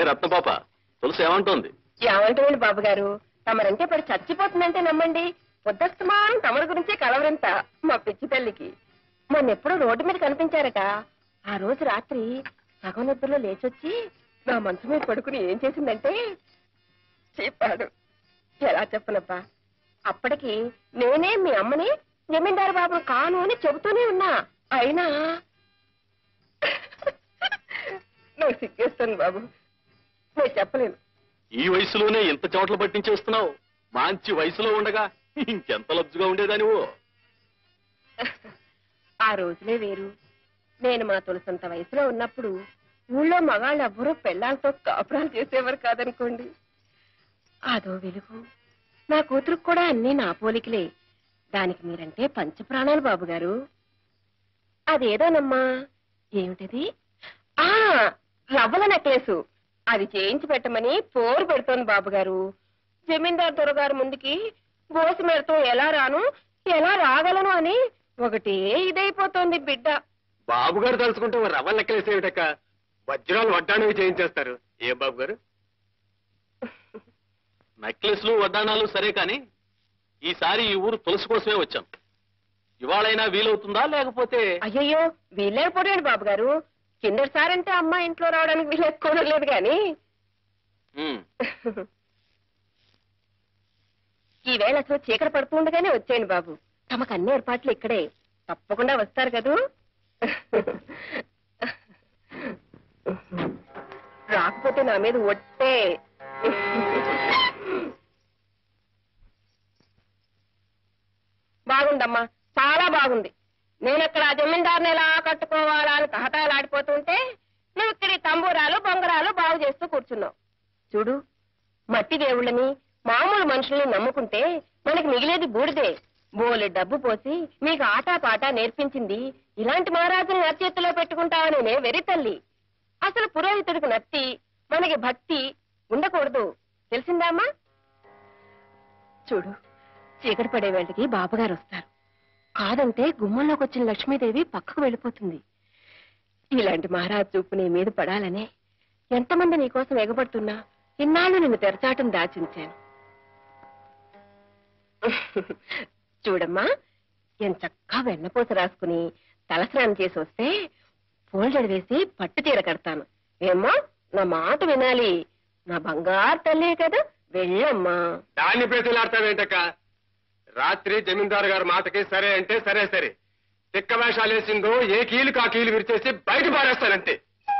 రత్నపాప తులసి ఏమంటోంది ఏమంటుంది బాబు గారు తమరంటే పడి చచ్చిపోతుందంటే నమ్మండి పొద్దస్తమానం తమరి గురించే కలవరంత మా పిచ్చి తల్లికి మొన్నెప్పుడు రోడ్డు మీద కనిపించారట ఆ రోజు రాత్రి సగం నిద్రలో లేచొచ్చి నా మనసు మీద పడుకుని ఏం చేసిందంటే చెప్పాడు ఎలా చెప్పనబ్బా అప్పటికి నేనే మీ అమ్మని జమీందారు బాబు కాను అని చెబుతూనే ఉన్నా అయినా నాకు సిగ్గేస్తుంది బాబు నేను చెప్పలేను ఈ వయసులోనే ఇంత చోట్ల పట్టించేస్తున్నావు మంచి వయసులో ఉండగా ఇంకెంత లబ్జుగా ఉండేదానివో ఆ రోజులే వేరు నేను మా తులసంత వయసులో ఉన్నప్పుడు ఊళ్ళో మగాళ్ళు ఎవ్వరూ పెళ్ళాలతో కాపురాలు చేసేవారు కాదనుకోండి అదో వెలుగు నా కూతురుకు కూడా అన్నీ నా పోలికలే దానికి మీరంటే పంచప్రాణాలు బాబు గారు అదేదోనమ్మా ఏమిటది ఆ రవ్వల నెక్లెసు అది చేయించి పెట్టమని పోరు పెడుతోంది బాబు గారు జమీందారు దొరగారు ముందుకి బోసు మేరతో ఎలా రాను ఎలా రాగలను అని ఒకటే ఇదైపోతోంది బిడ్డ బాబు గారు తలుచుకుంటే మరి రవ్వ లెక్కలేసేవిటక్క వజ్రాలు వడ్డానవి చేయించేస్తారు ఏ బాబు గారు నెక్లెస్లు వడ్డాణాలు సరే కాని ఈసారి ఈ ఊరు తులసి కోసమే వచ్చాం ఇవాళైనా వీలవుతుందా లేకపోతే అయ్యయ్యో వీలేకపోయాడు బాబు గారు కిందసారి అంటే అమ్మ ఇంట్లో రావడానికి వీలేసుకోవడం లేదు గాని ఉమ్, ఈ వేళ అసలు చీకటి పడుతుండగానే వచ్చేయండి బాబు తమకు అన్ని ఏర్పాట్లు ఇక్కడే తప్పకుండా వస్తారు కదూ రాకపోతే నా మీద ఒట్టే బాగుందమ్మా చాలా బాగుంది నేను అక్కడ ఆ జమీందారుని ఎలా కట్టుకోవాలా అని తహతాలాడిపోతుంటే నువ్వు ఇక్కడ ఈ తంబూరాలు బొంగరాలు బాగు చేస్తూ కూర్చున్నావు చూడు మట్టి దేవుళ్ళని మామూలు మనుషుల్ని నమ్ముకుంటే మనకి మిగిలేది బూడిదే బోలె డబ్బు పోసి మీకు ఆటా పాట నేర్పించింది ఇలాంటి మహారాజుని నచ్చేత్తులో పెట్టుకుంటావనే వెరి తల్లి అసలు పురోహితుడికి నత్తి మనకి భక్తి ఉండకూడదు తెలిసిందామా చూడు చీకటి పడే వేళకి బాబుగారు వస్తారు కాదంటే గుమ్మంలోకి వచ్చిన లక్ష్మీదేవి పక్కకు వెళ్ళిపోతుంది ఇలాంటి మహారాజు చూపు నీ మీద పడాలనే ఎంతమంది నీకోసం ఎగబడుతున్నా ఇన్నాళ్ళు నిన్ను తెరచాటం దాచించాను చూడమ్మా ఎంచక్కా వెన్నపూస రాసుకుని తలస్నానం చేసి వస్తే పూలజడి వేసి పట్టు చీర కడతాను ఏమ్మా నా మాట వినాలి నా బంగారు తల్లి కదా వెళ్ళమ్మా దాన్ని ప్రతిలాడతావేంటక్క రాత్రి జమీందారు గారి మాటకి సరే అంటే సరే సరే తిక్క వేషాలు వేసిందో ఏ కీలుకు ఆ కీలు విరిచేసి బయట పారేస్తానంతే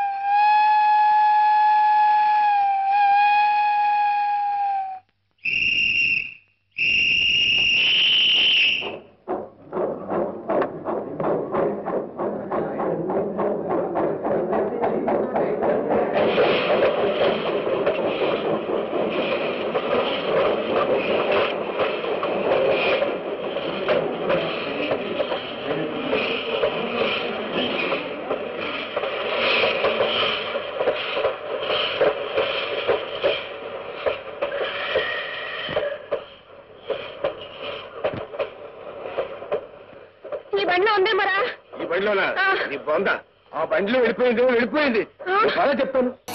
ఈ బండిలో ఉందే మరా ఈ బండిలోనా ఆ. నీ బొంద ఆ బండిలో వెళ్ళిపోయింది వెళ్ళిపోయింది ఆ. బాగా చెప్తాను